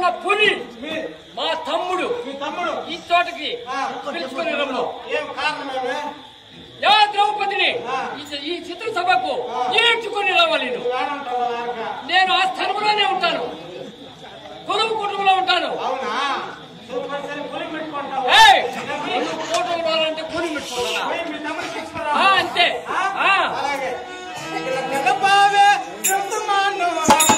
ఉన్న పులి మీ- మా తమ్ముడు మీ తమ్ముడు ఈ చోటకి ఆ. పిలుచుకొని రమ్ము ఏం కారణమేమే యా ద్రౌపదిని ఆ. ఈ- ఈ చిత్రసభకు ఆ. ఈడ్చుకొని రావాలి నువ్వు. నువ్వు ఏడంటావు ఆరక? నేను ఆ స్థలంలోనే ఉంటాను కొలువు కుటుంబంలో ఉంటాను అవునా సూపర్ సరే పొలి పెట్టుకుంటావు ఏయ్! నువ్వు ఫోటోలు రావాలంటే కొని పెట్టుకోవాలా పోయి మీ తమ్ముడికి తీసుకురా. ఆ, అంతే ఆ? ఆ. అలాగే ఇలా నిలబావే చెప్తున్నాను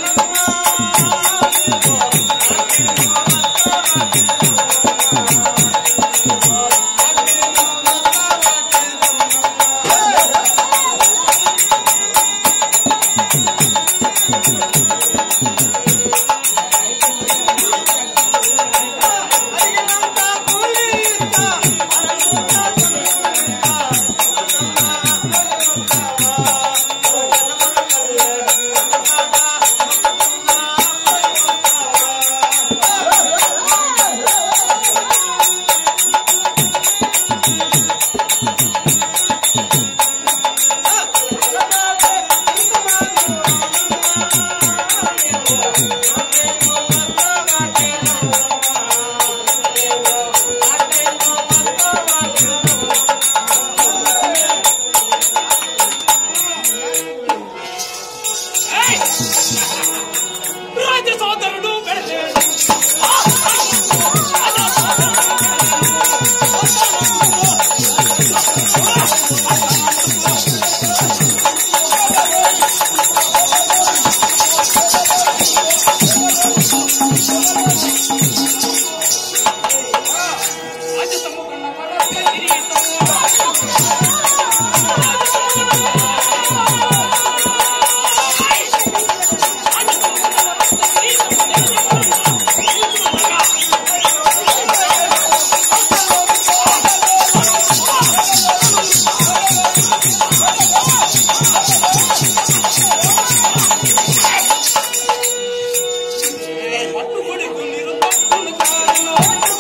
రాజ సోదరుడు పెడితే పట్టుబడి కొన్ని తప్పులు కాదు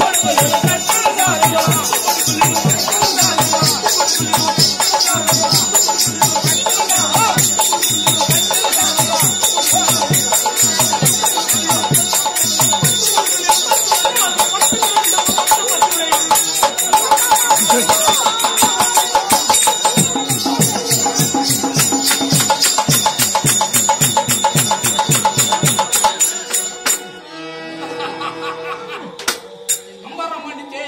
అంబరమణితే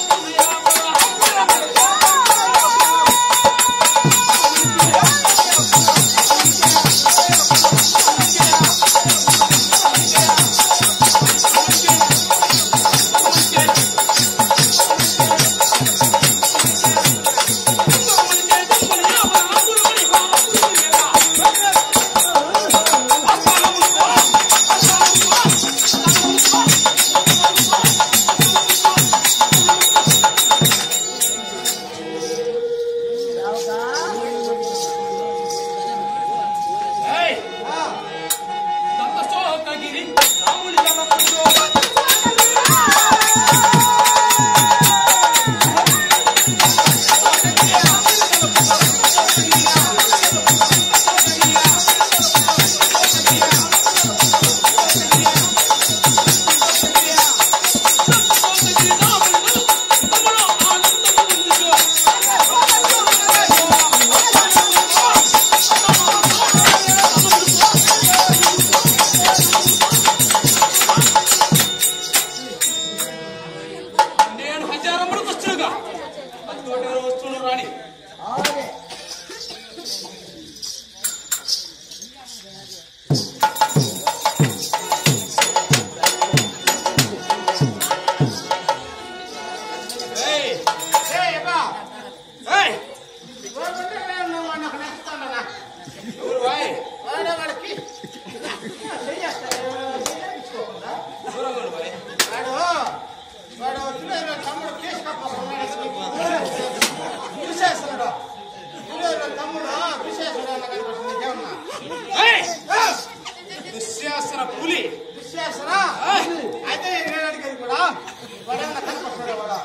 ఏయ్ దంతశోకగిరి రాముని జనపుజో నేను హజారమ్మడికి వస్తుడుగా అందుకోటి వస్తుడు రాణి ఏయ్ ఏయ్, అబ్బా. ఏయ్ వాడుంటే నేను వాడిని అక్కడ ఎక్కుతానన్నా. ఎవరు వాయ్ వాడే వాడికి చెయ్యేస్తాడు. చెయ్యించుకోకుండా. దూరంగా వాయ్ వాడు వాడు తులేరు తమ్ముడు కేసు కప్పకున్నాడు విశేషుడు తులేరు తమ్ముడు విశేషుడు అన్న కనిపిస్తుంది నీకేమన్నా ఏయ్ దుశ్శాసన పులి విశేషణ అయితే నేను అడిగేది కూడా వాడేమన్నా కనిపిస్తాడు వాడు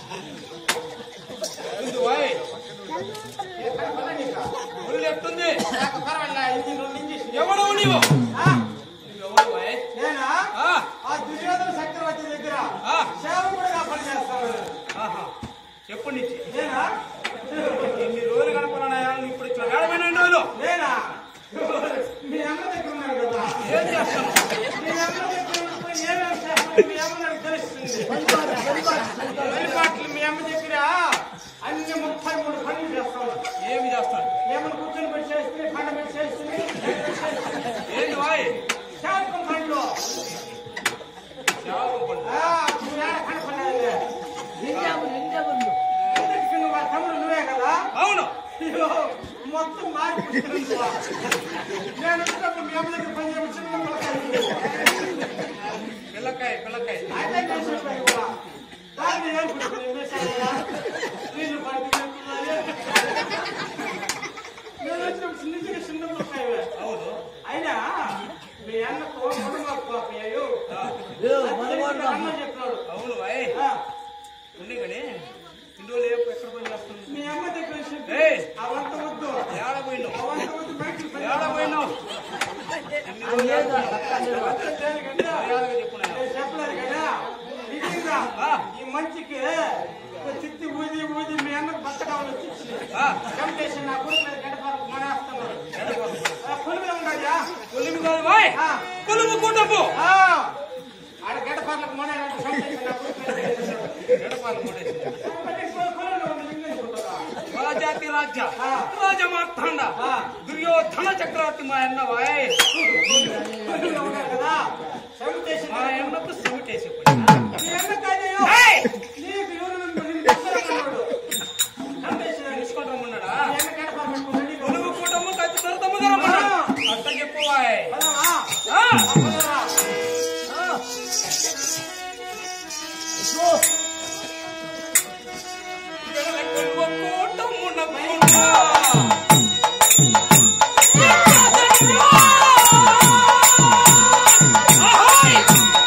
ముందు వాయ్ ఏ కనపడలే నీకు? పులి ఎట్టుంది నాకు పర్వాలే, ఇది రెండు ఇంజక్షన్. ఎవడు నీవు ఆ, నువ్వు ఎవడు వాయ్ నేనా ఆ ఆ దుర్యోధన కనపడదు ఆ, నువ్వు ఏడ కనపడలేదులే. నింజాము నింజాము ఎందుకు నువ్వు ఆ తమ్ముడు నువ్వే కదా అవును అయ్యో, మొత్తం మారిపోతుంది నేను వచ్చినప్పుడు మీ అమ్మ దగ్గర పని చేయమని చిన్న పిల్లకాయలు. పిల్లకాయ పిల్లకాయ అయితే నేను చెప్పాను కూడా. దాన్ని ఏం పుట్టుకుని వేశారయ్యా? నీళ్ళు పడుతున్నట్టున్నాయి. నేను వచ్చినప్పుడు చిన్న చిన్న పిల్లకాయవే. అవును అయినా మీ అన్నకు మనమాకు పాపయ్యాయో మనవాడు అన్న చెప్పినాడు అవును వాయ్ ఆ, ఉంది కానీ ఇన్ని రోజులు ఏ- ఎక్కడ పోయి చేస్తుంది మీ అమ్మ దగ్గర చెప్పి ఏయ్. అవంత వద్దు ఏడ పోయినావు అవంత వద్దు బయటికి పోయి. ఏడ పోయినావు అవంత దేనికంటే మర్యాదగా చెప్పు నాయన. నేను చెప్పలేదు కదా నిజంగా ఆ. ఈ మంచికి ఒక తిత్తి ఊది ఊది మీ అన్నకు బట్ట కావాలి వచ్చింది ఆ, టెంప్టేషన్ నా కొడుకు మీద గడపాలకు మనేస్తున్నాడు కొలువులో ఉండదా కొలువు కాదు వాయ్ ఆ. కొలువు కూటపు ఆడ గడపాలకు మనే టెంప్టేషన్ నా కొడుకు మీద చేసేసాడు. ఎడపాలు కొట్టేసి. మరి కొలువులో ఉండి లింగేసుకుంటారా? రాజాతి రాజ్య ఆ. రాజమార్తాండ ఆ. దుర్యోధన చక్రవర్తి మా అన్న వాయ్ కొలువులో ఉన్నారు కదా టెంప్టేషన్ మా అన్నకు సిమిటేసి మీ అన్న కాదయ్యో. ఏయ్! నీకు ఎవరు నిన్ను నిన్ను ఇస్తారన్నాడు. టెంప్టేషన్ అని. తెలుసుకుంటామన్నాడా మీ అన్న గడపాలు పెట్టుకొని రెడీగా ఉన్నాడు. కొలువు కూటము కత్తి తరతమ్ముదరమ్మన్నాడు అట్ట చెప్పు వాయ్ పదవా? ఆ. పదవా? కొలువు కూటమునకున్నా. ఆహాయ్!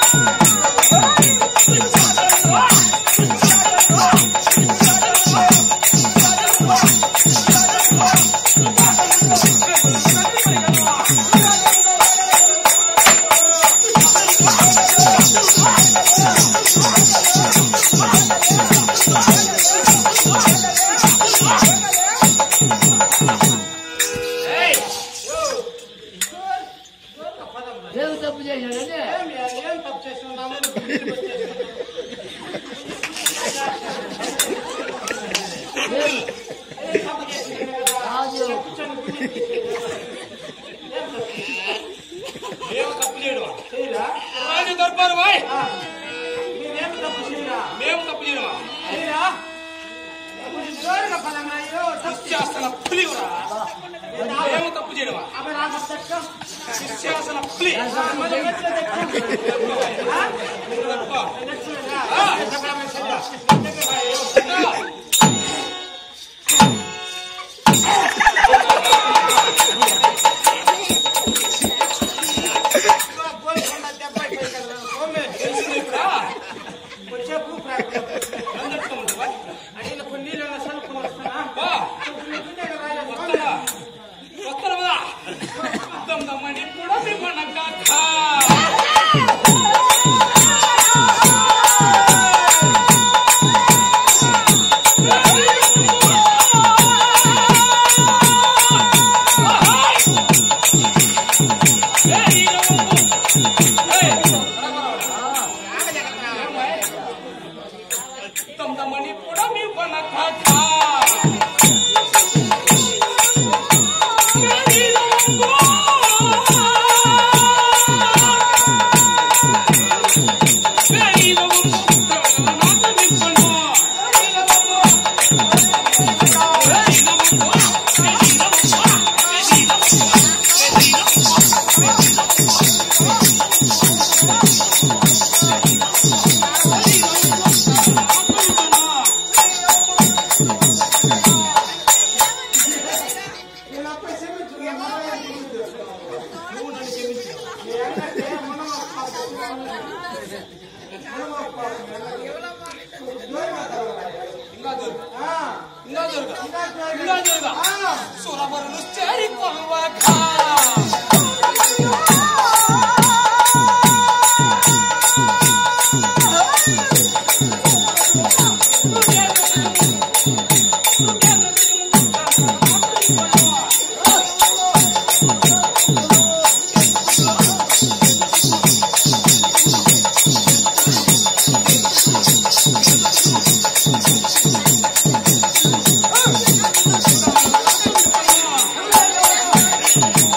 ఏయ్! ఏం తప్పు చేశాడంటే ఏం ఏం తప్పు చేస్తున్నావు? ఏం తప్పు చేస్తున్నావు కదా? రాజు కూర్చొని గుడి తీసేయ్. ఏం తప్పు? మేము తప్పు చేయడం చేయరా? రాజు దర్బారు వాయ్ ఆ. మీరేం తప్పు చేయరా? మేము తప్పు చేయడమా చేయరా? కొంచెం జోరుగా పదమ్మా, అయ్యో, తప్పు శిష్యాసన పులివరా మేము తప్పు చేయడమా అవి నాకు తక్కువ. శిష్యాసన పులి మరి ఎట్లా తక్కువ? ఆ? దర్బ. నచ్చులేదా? ఆ. చెప్పడమే సరిగా. ఇదిగో గోల్కొండ దెబ్బ అయిపోయి కదా, గోమే. తెలిసింది ఇప్పుడా వచ్చే భూ ప్రాంతం. అందరితో ఉంది వాయ్ అడిగిన కొన్ని నీళ్ళన్నా చల్లుకొని వస్తానా? వా కొంచెం ఎత్తునే కదా, రాజా. వస్తారా వస్తారా కదా దమ్దమ్మని కూడా మిమ్మల్ని కాక దమ్దమ్మని కూడా మిమ్మల్ని కాక నేను అప్పుడు క్షమించు, నా మామయ్య క్షమించు. నువ్వు నన్ను క్షమించు. మీ అన్నకి మనమాకు పాపం. మనమాకు పాపం. దూరం అవుతావు. ఇంకా దొరుకు ఆ, ఇంకా దొరుకు ఇంకా దూరం. ఇంకా దొరుకు ఆ. సురవరులు చేరి కొల్వక ఆ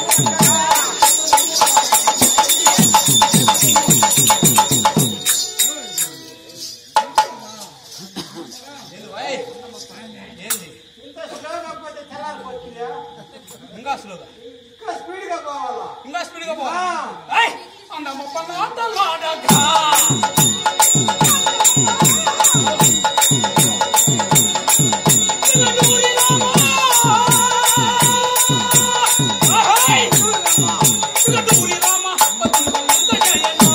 ఇంకా స్పీడ్ గా పో ఆ. ఏయ్, అందమ్మ పన్నాటలాడక. చిన్నదూరి రామా. ఆహై. చిన్నదూరి రామా, పతివంత జయనా.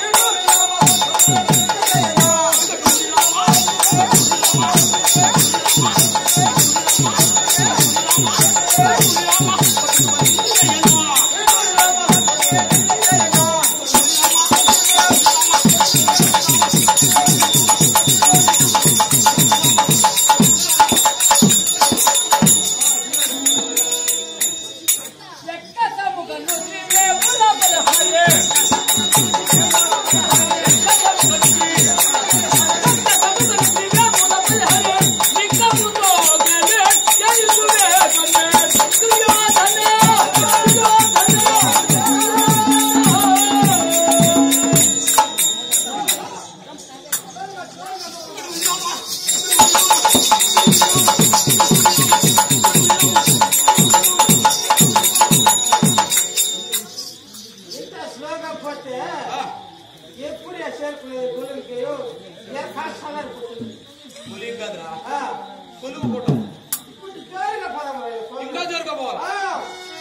ఇంత స్లోగా పోతే ఎప్పుడు ఎసేపు గుళ్ళకి ఏ కష్టాలు పుట్టింది పులిం కాదురా ఆ, కొలువు పుట్టం ఇప్పుడు జోరుగా పదం ఇంకా జరగబోవాలి ఆ,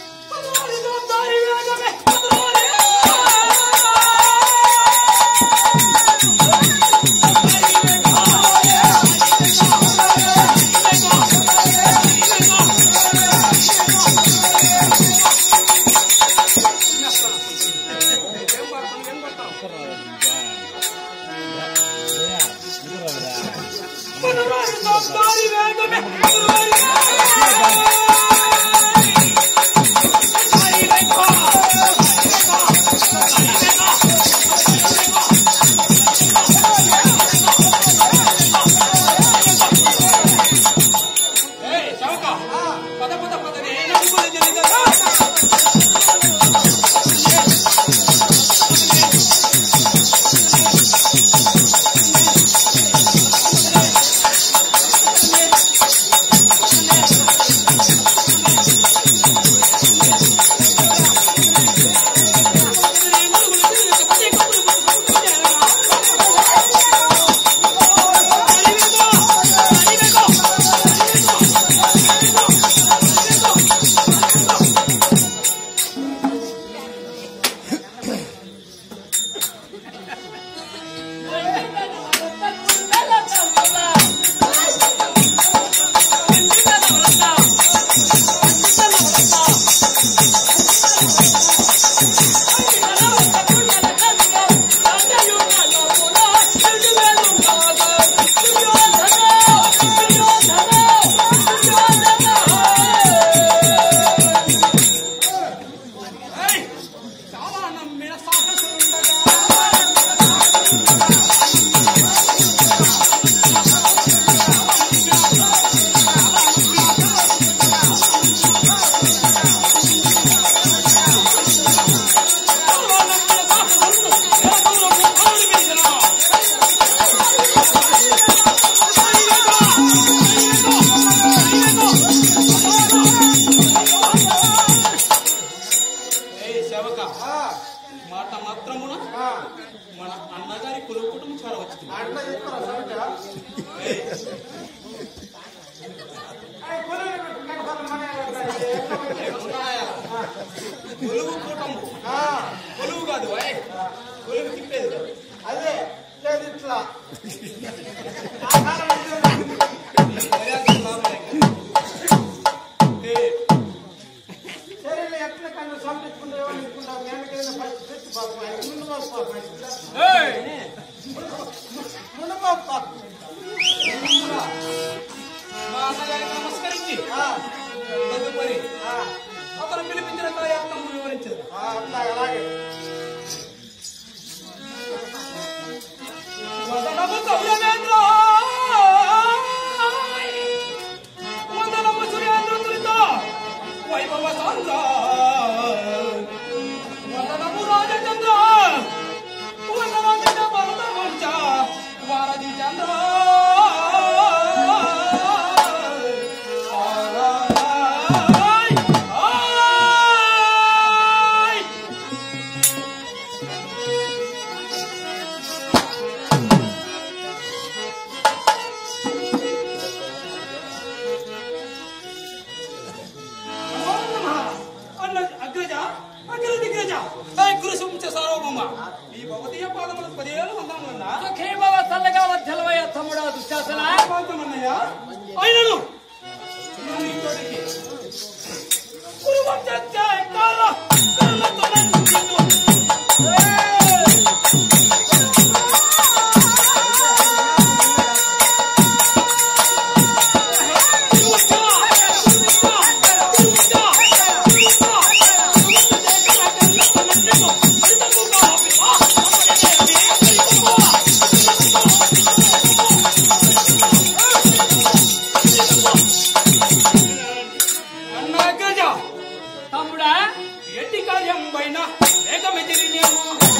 ఏయ్, చౌక. ఆ, పద పద పద నేను అనుకోలేదు జరిగిందా? ఏయ్, చాలా నమ్మిన సాహసుండగా ఏయ్ సేవక ఆ, మాట మాత్రమున ఆ. మన అన్నగారి కుల కుటుంబం చాలా వచ్చింది అట్లా చెప్తారా సరిగ్గా? ఆ, గుళ్ళకి పెట్టుకున్నాక పదం మన ఎట్లా ఉంది? కొలువు కుటుంబం ఆ, కొలువు కాదు ఏయ్, కొలువు తిప్పేది కాదు. అదే లేదు ఇట్లా ఆ కాలం ఇది. మర్యాదగా లాభం ఏయ్, సరేలే ఎట్లా కన్నా సంపించుకుంటే ఎవరు అనుకుంటారు వెనకైనా ఫస్ట్ తెచ్చి పాపం ఆయన ముందు మోసు పాపం ఏయ్, ముందు మోసు పాపం మా అన్నగారికి నమస్కరించి ఆ, తదుపరి ఆ, అతను పిలిపించిన కార్యాక్రమం వివరించారు ఆ, అట్లా అలాగే వందనము కౌరవేంద్ర వందనము సురేంద్ర తులిత వైభవ సాంద్ర వందనము రాజచంద్ర వందనము జగబల సాయి గురు సుముచ సార్వభౌమ ఈ భగవతీయ పాదములకు పదివేలు వందములన్నా సుఖీభవ చల్లగా వర్ధలవయ్య తమ్ముడా దుశ్శాసన పాదమన్నయ్య అయినను నన్ను ఇతడికి గురువంత కాల కర్మతో నన్ను అన్నా గజ తమ్ముడా ఎట్టి కార్యం పైన వేగమెదిరి నేను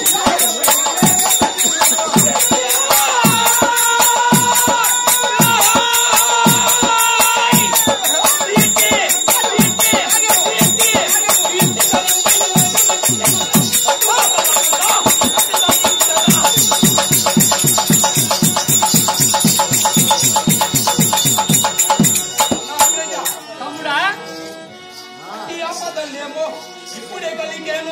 తమ్ముడా ఈ ఆపదలేమో ఇప్పుడే కలిగాను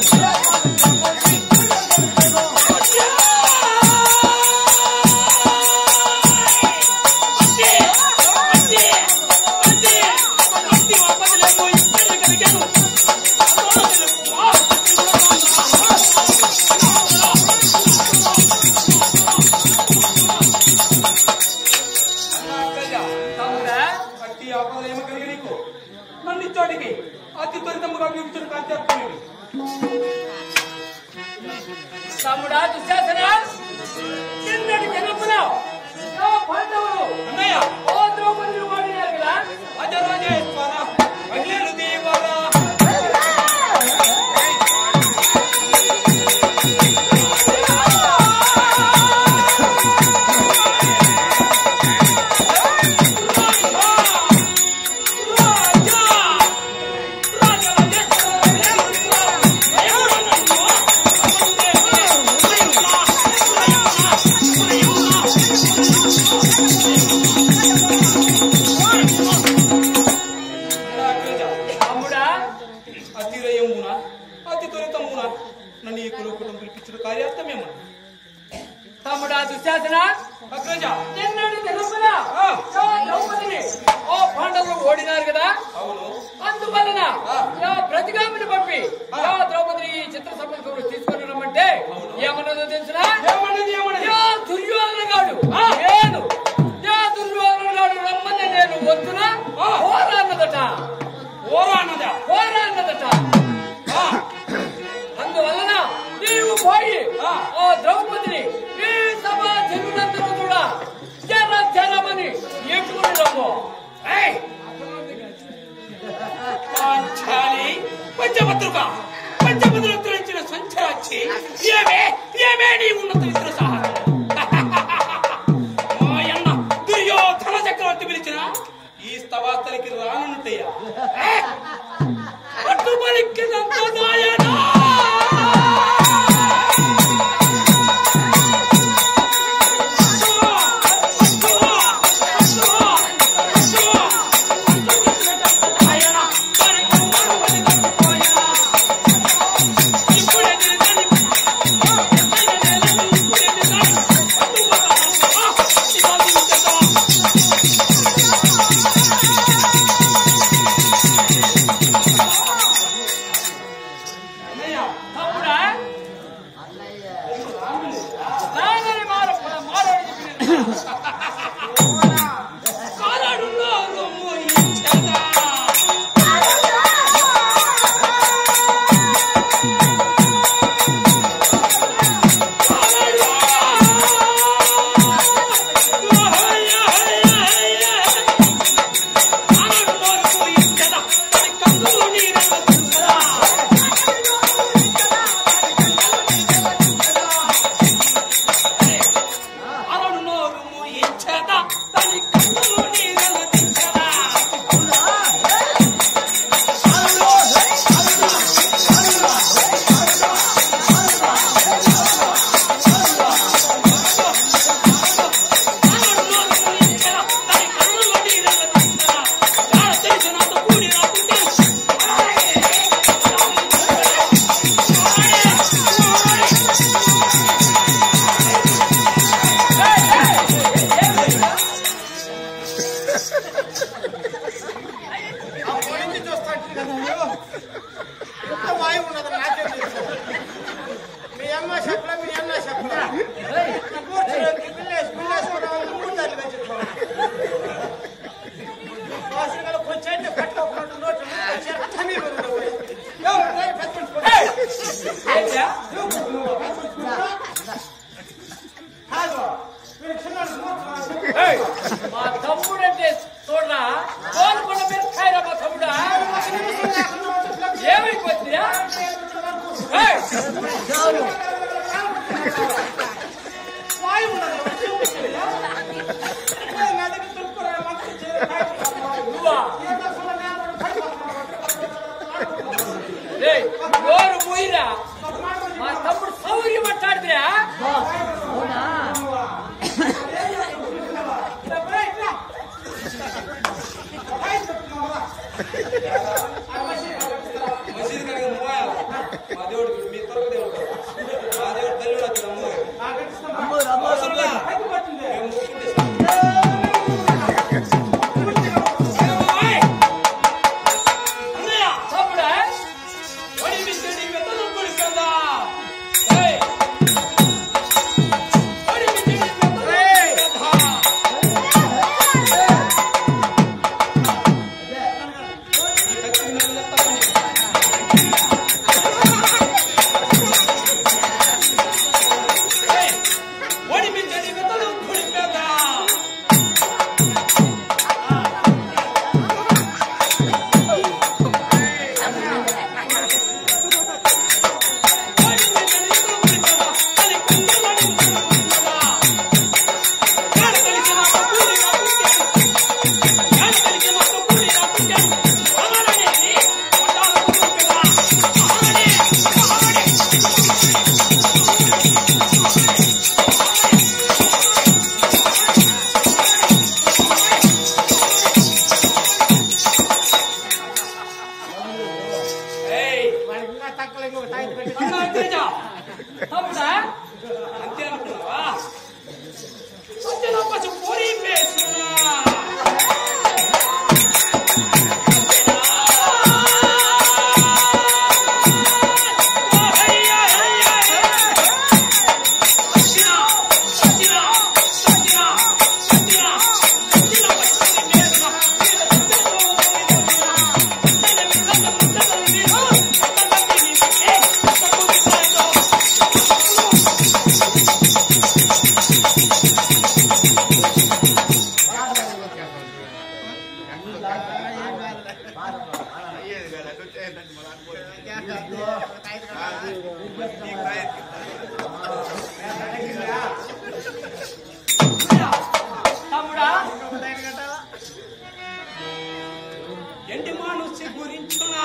తమ్ముడా అట్టి ఆపదలేమో కలిగి నీకు నన్ను ఇచ్చోటికి అతి త్వరితముగా విభజించిన కార్యక్రమం తమ్ముడా దుశ్శాసన చిన్నటి జనమున ఆ పాండవులు అన్నయ్య ఓ ద్రౌపదిని వాడినారు కదా అజరాజేశ్వర మహిళలు దేవరా తమ్ముడా అతిరయమున అతి త్వరితమున నన్ను ఈ కులు కుటుంబం పిలిపించిన కార్యార్థమేమన్నా తమ్ముడా దుశ్శాసన అగ్రజ చిన్నటి జనమున ఆ. ఓ ద్రౌపదిని ఓ పాండవులు ఓడినారు కదా అవును అందువలన యా ప్రతిగామిని పంపి యా ద్రౌపదిని ఈ చిత్ర సభకు తీసుకొని రమ్మంటే ఏమన్నదో తెలుసునా ఏమన్నది ఏమన్నది యా దుర్యోధన గాడు నేను యా దుర్యోధన గాడు రమ్మని నేను వద్దునా ఓరా అన్నదట ఓరా అన్నదా ఓరా అన్నదట ఆ, అందువలన నీవు పోయి ఆ. ఓ ద్రౌపదిని ఈ సభ జనులందరూ కూడా జర జరమని ఎక్కుని రమ్ము ఏయ్! పాంచాలి పంచభద్రుక పంచభద్రులు ఇచ్చిన సంచరాచి ఏమే ఏమే నీ ఉన్నత ఇతర సాహసం మాయన్న దుర్యోధన చక్రవర్తి పిలిచిన ఈ స్తవాస్తలికి రానుంటయ్యా పట్టు పలిక్కినంత నాయనా తమ్ముడా నాగరి మార మారోడి Yeah. ఏంటా? కాదు మీరు చిన్నాడు మూర్ఖుడు. ఏయ్, మా తమ్ముడంటే చూడరా కోలుకున్న మీరు ఖైరా మా తమ్ముడా ఏమైపోతుందిరా ఏయ్, చాలు వాయువు ఉన్నది, వచ్చి ఉంటుంది. ఏ నదికి తుడుపురా, మంచి చేరు, కాయ. నువ్వా ఏంటో అసలు నేను పడిపోతున్నాను. రేయ్, నోరు మూయిరా ఒక మాట మా తమ్ముడు సౌర్యం మాట్లాడితే అవునా చెప్పరా ఇట్లా? కాయ చెప్తున్నావా? మసీదు కనుక మోయాల మా దేవుడు మీ తరపు దేవుడు మా దేవుడు తల్లి వచ్చి అమ్మ నాకు ఇష్టం. అమ్మోరు అమ్మోరు అవసరంలా పైకి పట్టింది. మేము ముక్కుంటే అన్నయ్య తమ్ముడా వడి మించడి మెత్తలు కొడుకుందా ఏయ్, వడి మించడి మెత్తలు ఏయ్, అదే ఈ కత్తికి నన్ను లెక్కపని ఏయ్, వడి మించడి మెత్తలు కొడుకుందా వాడికి ఇంకా తక్కువ ఇంకొక తాయి పెట్టి తమ్ముడా అంతే అనుకున్నావా అంతే నా పసు పోరీ పేసునా తమ్ముడా ఎండి మానుసి గురించునా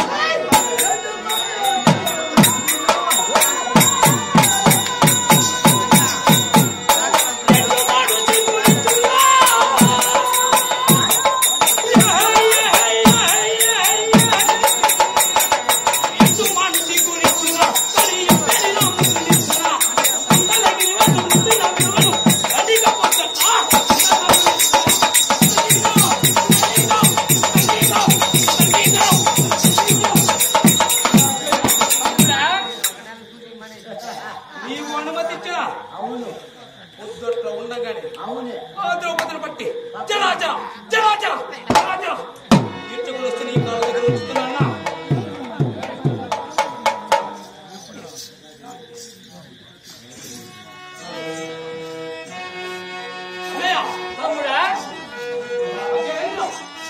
తమ్ముడా నీవు అనుమతించిన అవును పొద్దుట్లో ఉండగానే అవునే ఆ ద్రౌపదిని బట్టి జలాచల జలాచల జలాచల తీర్చుకుని వస్తే నీ కాళ్ళ దగ్గర ఉంచుతున్నా అన్నయ్య తమ్ముడా రాజేంద్ర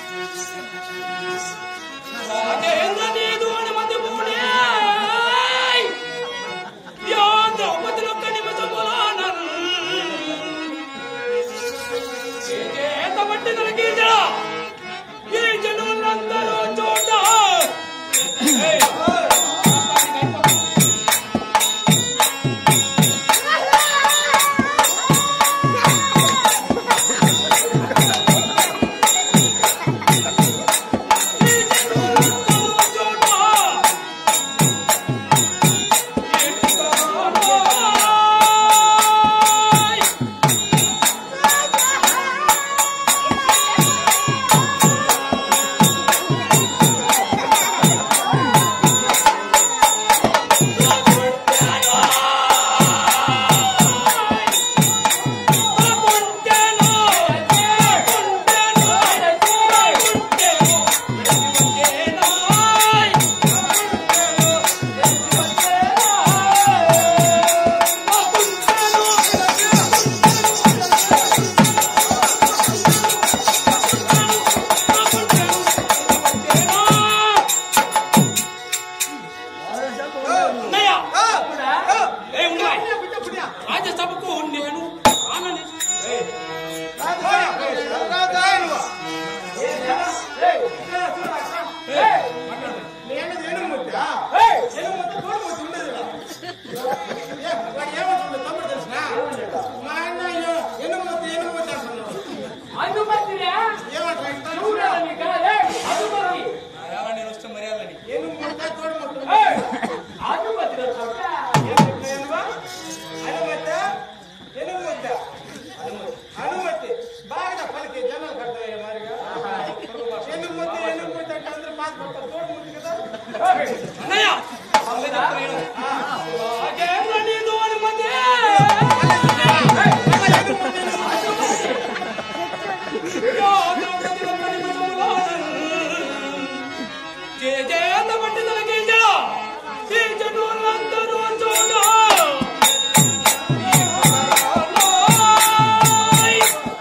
రాజేంద్ర నీదు అనుమతి పూడే యా ద్రౌపదిలొక్క నిమిషములోనల్ చేత బట్టి నరికించరా నేను రాగేంద్ర నీదు అనుమతి యో ద్రౌపది రమ్మని మధురానన్. జయ జయంత పండితుల కీర్తన ఈ జనులందరూ చూడ ఈ ప్రాణాలై.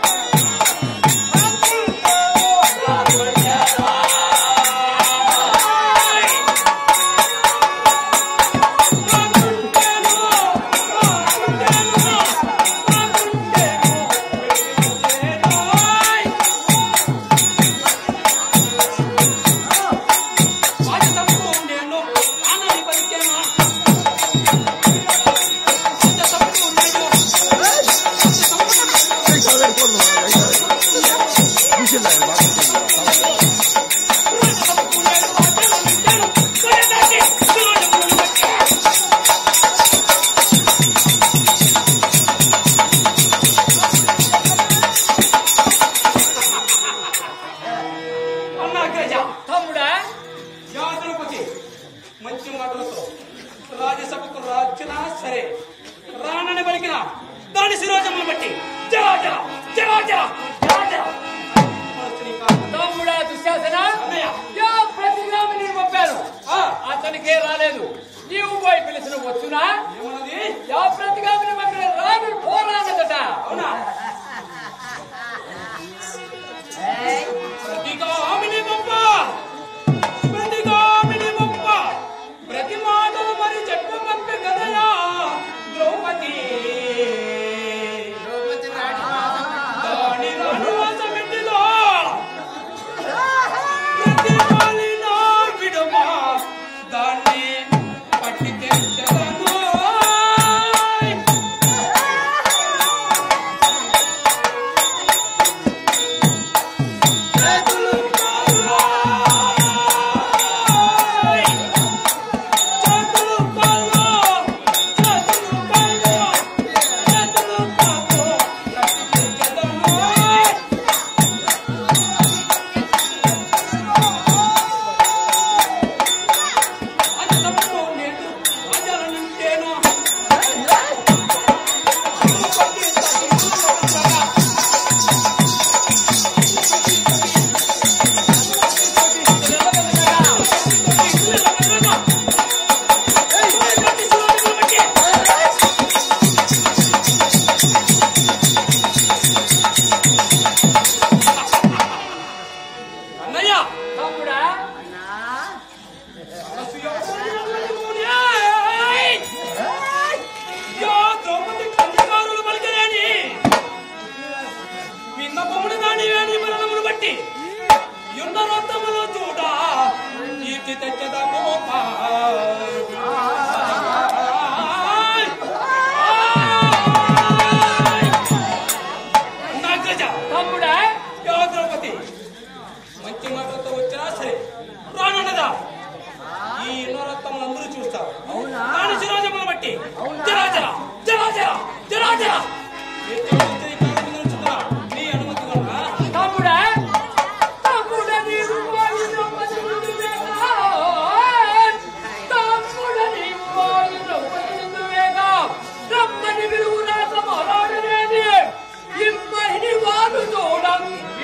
అన్నాగ్రజ తమ్ముడా యాదృపతి మంచి మాటలతో రాజ్యసభకు రాజ్యనా సరే రానని పలికిన దాని శిరోజములు బట్టి జరాజ జరాజ జరాజ తమ్ముడా దుశ్శాసన అన్నయ్య. యా ప్రతిగ్రామి నేను పంపాను ఆ. అతనికే రాలేదు నీవు పోయి పిలిచిన వచ్చునా ఏమన్నది యా ప్రతిగామిని పంపిన రాను పోరానదట అవునా ప్రతిగామిని పంప ప్రతిగామిని పంప ప్రతి మాటలు మరి చెప్పు పంపే కదయా ద్రౌపది దాని రాణివాసమిటిలో ప్రతి మాలిన విడుమ దాన్ని పట్టి తెచ్చదను అన్నయ్య తమ్ముడా ద్రౌపది కన్యకారులు పలికలేని విన్నపములు కాని వేణి మరణములు బట్టి యున్న రక్తములు చూడ కీర్తి తెచ్చద మోప తమ్ముడా ద్రౌపది మంచి మాటలతో వచ్చినా సరే రానున్నదా ఈ నరత్వం అందరూ చూస్తారు దాని శిరోజములు బట్టి జరా జరా జరా జరా జరా జరా ఈ దేవుడితో ఈ కాలం మీద ఉంచుతున్నా. నీ అనుమతి వలన తమ్ముడా తమ్ముడా నీవు పోయిన పదులువేగా తమ్ముడా నీవు పోయిన పదులువేగా రమ్మని విలువ రాక మొరాడనేది ఇమ్మని వారు చూడం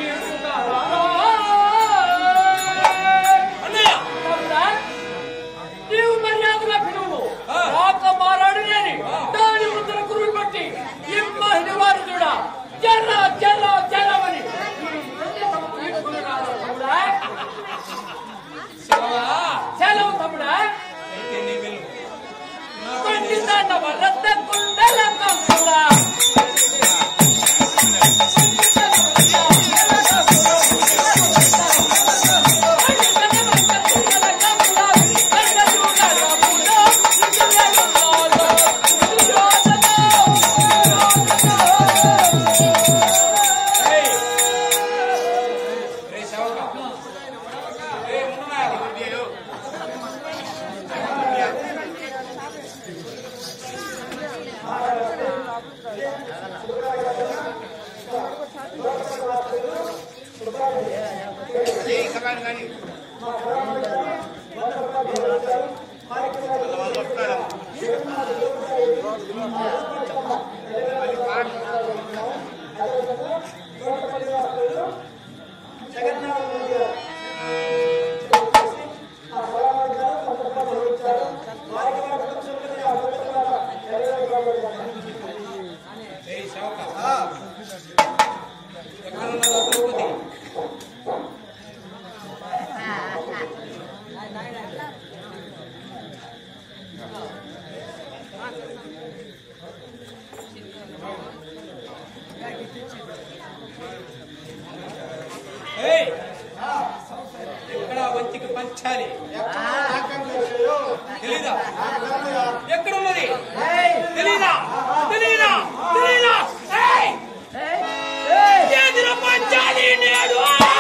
అన్నయ్య తమ్ముడా నీవు మర్యాదగా పిలువు ఆ. రాక మారాడనేది దాని ముందర కురులు పట్టి ఇమ్మని వారు చూడ జర్ర జర్ర జర్రమని తమ్ముడా శివా, సెలవు తమ్ముడా అయితే నీ వెళ్ళు. నాకు పండితాన్న వరద కుండల తమ్ముడా ఏయ్. రే శవక. రే ఉండునాయన. ఏయ్ సేవక ఎక్కడ ఉన్నదో ద్రౌపది ఏయ్ ఎక్కడ వంతికి పంచాలి తెలీదా ఎక్కడ ఉన్నది తెలీదా తెలీదా తెలీదా ఏయ్ చేతిలో పంచాలి నేడు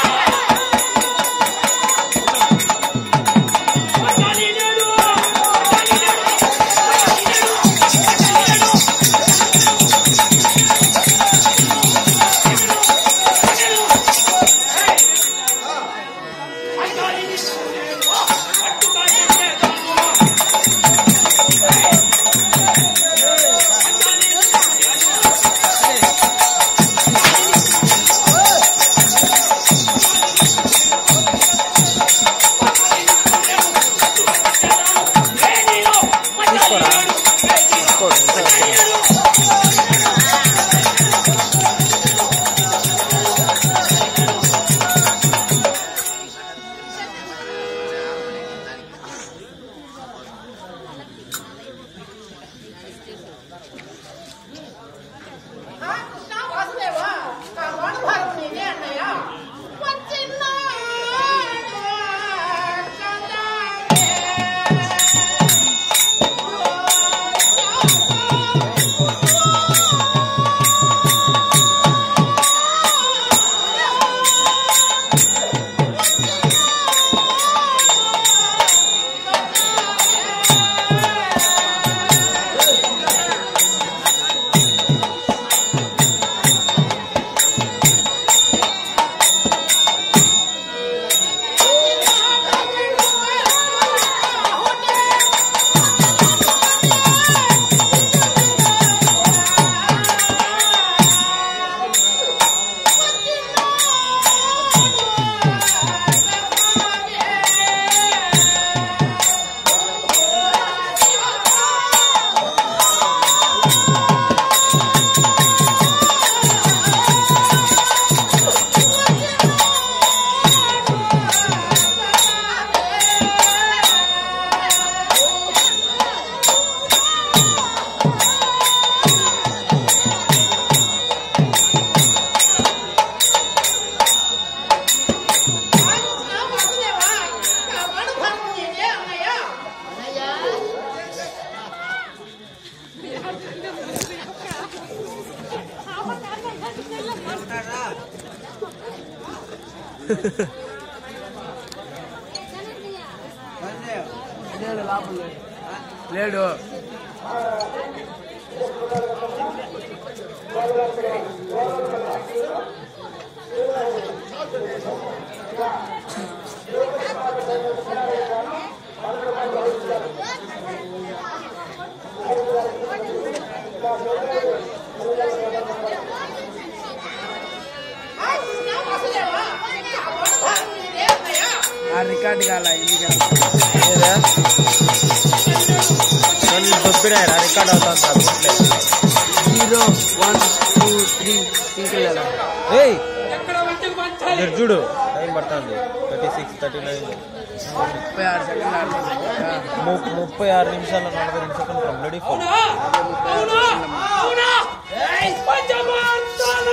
పంచాలి నేడు పంచాలి నేడు పంచాలి నేడు పంచాలి నేడు పంచాలి నేడు పట్టుకాలి నేడు ఆ కృష్ణ వాసుదేవా ఆ వానభారం నేనే అన్నయ్య వచ్చిన్నాడు చంద్రాడే. ఆ కృష్ణ వాసుదేవా ఆ వానభారం నేనే అన్నయ్య లేడు లోపల లేడు. లేడు ఆ కృష్ణ వాసుదేవా ఆ వానభారం నేనే అన్నయ్య ఆ రికార్డు కాల ఇంటికి ఏదా నన్ను దొబ్బినాయరా రికార్డ్ అవుతాను జీరో వన్ టూ త్రీ సింకులు ఏయ్ ఎక్కడ వంటికి పంచాలి మీరు చూడు టైం పడుతుంది థర్టీ సిక్స్ థర్టీ నైన్ ముప్పై ఆరు సెకండ్లు ఆడుతుంది ముప్పై ఆరు నిమిషాల నలభై ఐదు సెకండ్ కంప్లీట్ ఫోన్ అవునా అవునా అవునా పంచమాంతాలు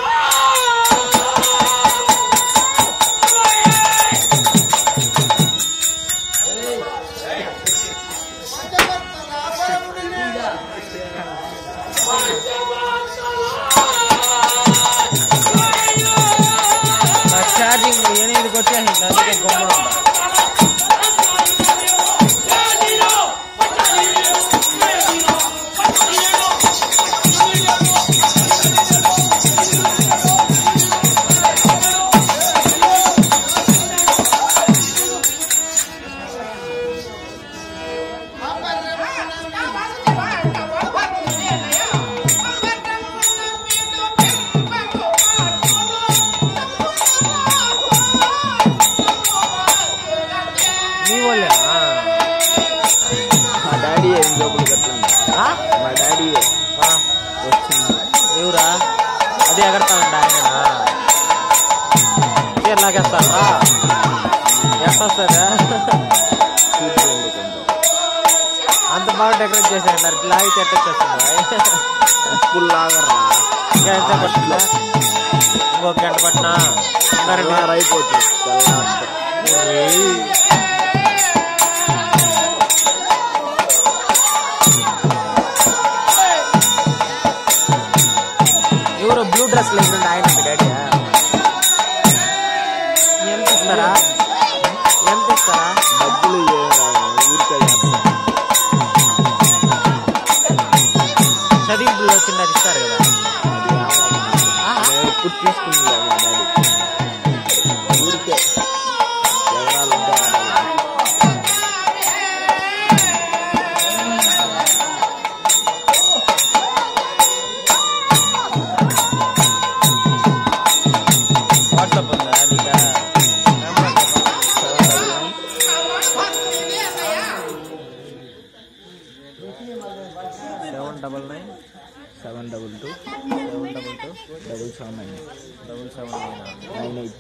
నా ఛార్జింగ్ ఎనిమిదికి వచ్చేసింది అందుకే గొప్ప పంచాలి లాగితే ఎట్టొచ్చేస్తుంది ఇప్పుడు లాగరా ఇంకా ఎంత పట్టిందా ఇంకొక గంట పట్టినా ఇంకా రెండు తెల్లారి అయిపోతుంది తెల్లారితే. ఏయ్. ఎవరో బ్లూ డ్రెస్ లేకుండా ఆయన మీ డాడీ ఎంత ఇస్తారా ఎంత ఇస్తారా డబ్బులు ఏం రావు, ఊరికే చేస్తాం. చదివింపులు వచ్చింది అది ఇస్తారు కదా అది ఆగదు. నేను ఎప్పుడు తీసుకుందా మా డాడీ ఊరికే ఎగరాలంటే ఆడాలి. వాట్సాప్ ఉందా నీకా seven double nine seven double two seven double two double seven nine double seven nine nine eight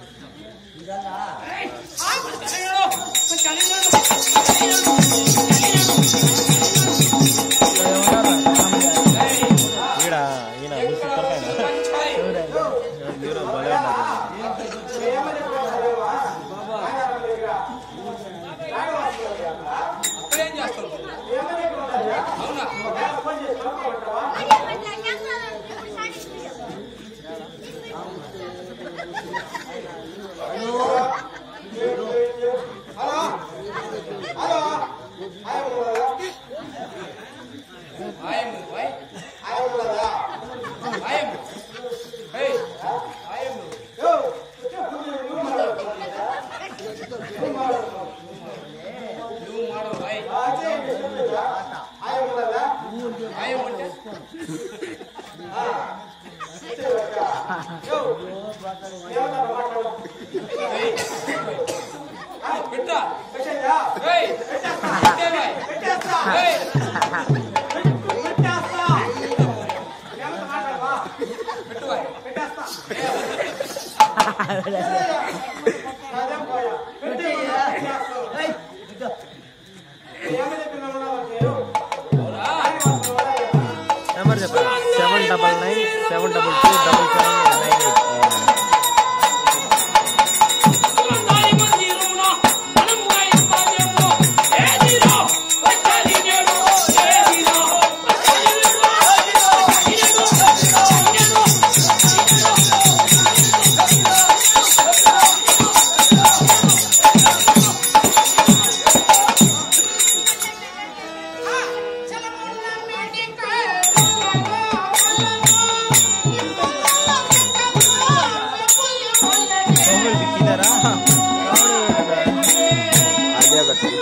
ఈడ ఈయన మీ సూపర్ పైన హీరో భలే ఉన్నారు ఏం చేస్తావు అవునా I am why? I am. Hey, I am. You model why? I am what? Hey, పెట్టా Hey, పెట్టే why? Hey, పెట్టు why? నెంబర్ చెప్పరా seven double nine seven double two double seven nine eight దిక్కినారా అదే పెట్టాలి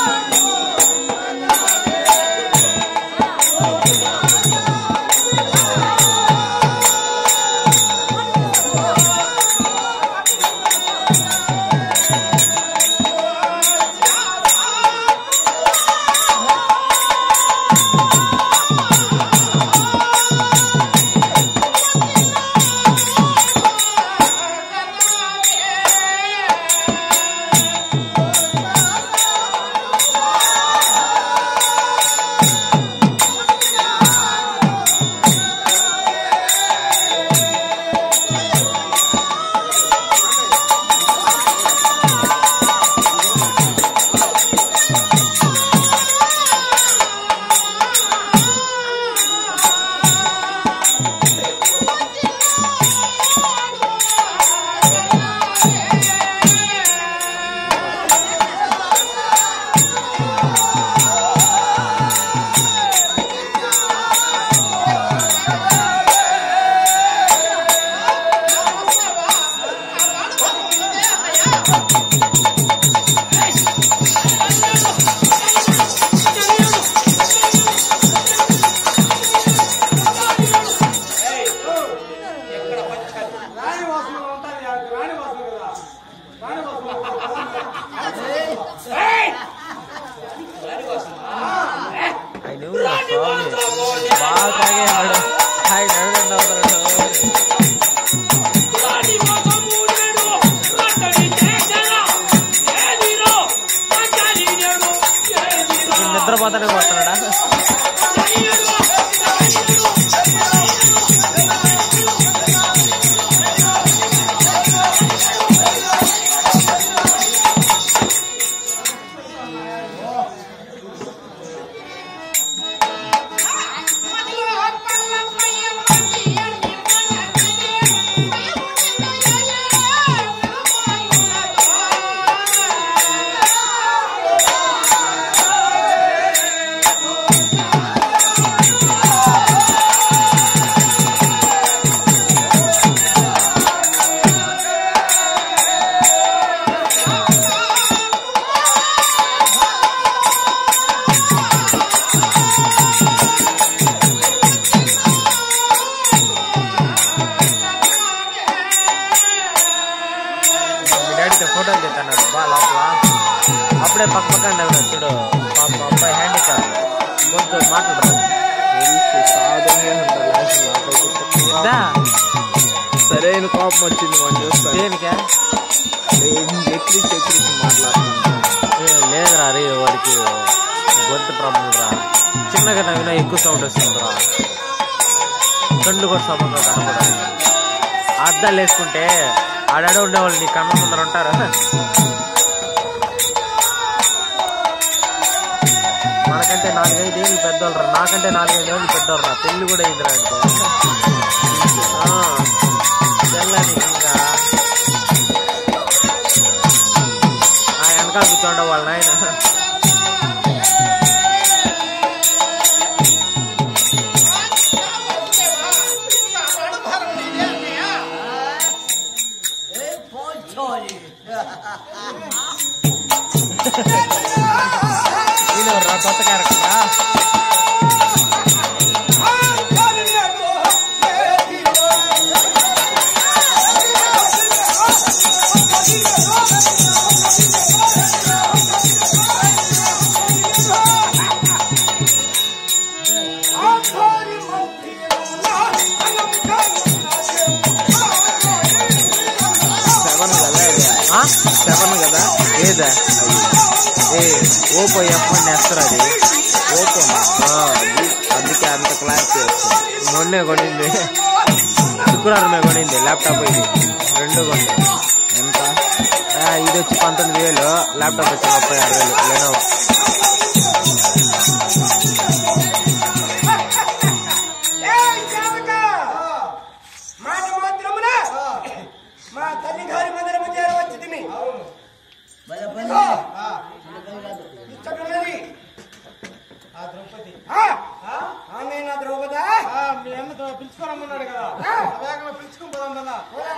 ఎక్కడ పచ్చాలి రాణి వాసన ఉంటుంది రాణి వాసన కదా రాణి వాసన ఏయ్! రాణి వాసన. ఆయన ఎవరు నా స్వామి బాగా తాగేవాడు ఆయన ఎవరండి అవుతాడు రాణి వాసన మూడేడు, రతని చేసెన. ఏదిరో, పచ్చని నేడు, ఏదిరో, నిద్రపోతానే కొడుతున్నాడా పచ్చని నేడు, చంపకండి ఎవరు చూడు పాప మా అబ్బాయి హ్యాండిక్యాప్ గొంతు మాట్లాడరు తెలుసు సాధనే ఉంటారు లాస్ట్ నాకైతే ఇద్దా సరైన కోపం వచ్చింది మనం చూస్తాను దేనికే ఎక్కిరించి ఎక్కిరించి మాట్లాడుతున్నాను ఏ, లేదురా రే వాడికి గొంతు ప్రాబ్లం రా చిన్నగా నవ్వినా ఎక్కువ సౌండ్ వస్తుంది రా కళ్ళు కూడా సమంగా కనపడాలి అద్దాలు వేసుకుంటే ఆడాడ ఉండేవాళ్ళు నీ కన్న ముందర ఉంటారా మనకంటే నాలుగైదు ఏళ్ళు పెద్దోళ్ళు రా నాకంటే నాలుగైదు ఏళ్ళు పెద్దోళ్ళు రా పెళ్లి కూడా అయింది రా తెల్లని ఇంకా ఆ వెనకాల కూర్చోండ వాళ్ళ నాయన ఈయన రా కొత్త క్యారెక్టర్ సెవెన్ కదా ఇది? ఆ? సెవెన్ కదా ఏదా ఏ ఓపో ఎఫ్ వన్ ఎస్తారు అది ఓపో అందుకే అంత క్లారిటీ వచ్చింది మొన్నే కొనింది శుక్రవారమే కొనింది ల్యాప్టాప్ ఇది రెండు కొనింది ఎంత ఆ, ఇది వచ్చి పంతొమ్మిది వేలు ల్యాప్టాప్ వచ్చి ముప్పై ఆరు వేలు లెనోవో మాట మాత్రమున మా తల్లి గారి మందిరము చేరవచ్చు తిని ఇచ్చటన్నది ఆ ద్రౌపది ఆమె నా ద్రౌపదా మీ అన్నతో పిలుచుకోరమ్మన్నాడు కదా వేగంగా పిలుచుకుని పోదాం కదా